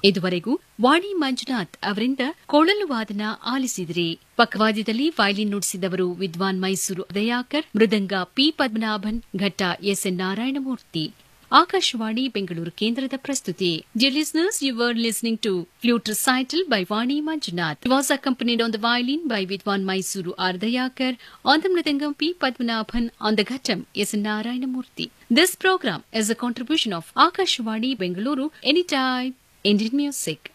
ಇದುವರೆಗೂ ವಾಣಿ ಮಂಜುನಾಥ್ ಅವರಿಂದ ಕೊಳಲು ವಾದನ ಆಲಿಸಿದಿರಿ ಪಕ್ಕವಾದ್ಯದಲ್ಲಿ ವಯಲಿನ್ ನುಡಿಸಿದವರು ವಿದ್ವಾನ್ ಮೈಸೂರು ದಯಾಕರ್ ಮೃದಂಗ ಪಿ ಪದ್ಮನಾಭನ್ ಘಟ್ಟ ಎಸ್ಎನ್ ನಾರಾಯಣಮೂರ್ತಿ ಆಕಾಶವಾಣಿ ಬೆಂಗಳೂರು ಕೇಂದ್ರದ ಪ್ರಸ್ತುತಿ dear listeners you are listening to flute recital by Vani Manjunath. He was accompanied on the violin by Vidwan Mysuru Ardayakar, on the mridangam P. Padmanabhan, on the ghattam S. Narayanamurthy. This program is a contribution of Akashvani Bengaluru Anytime Indian Music.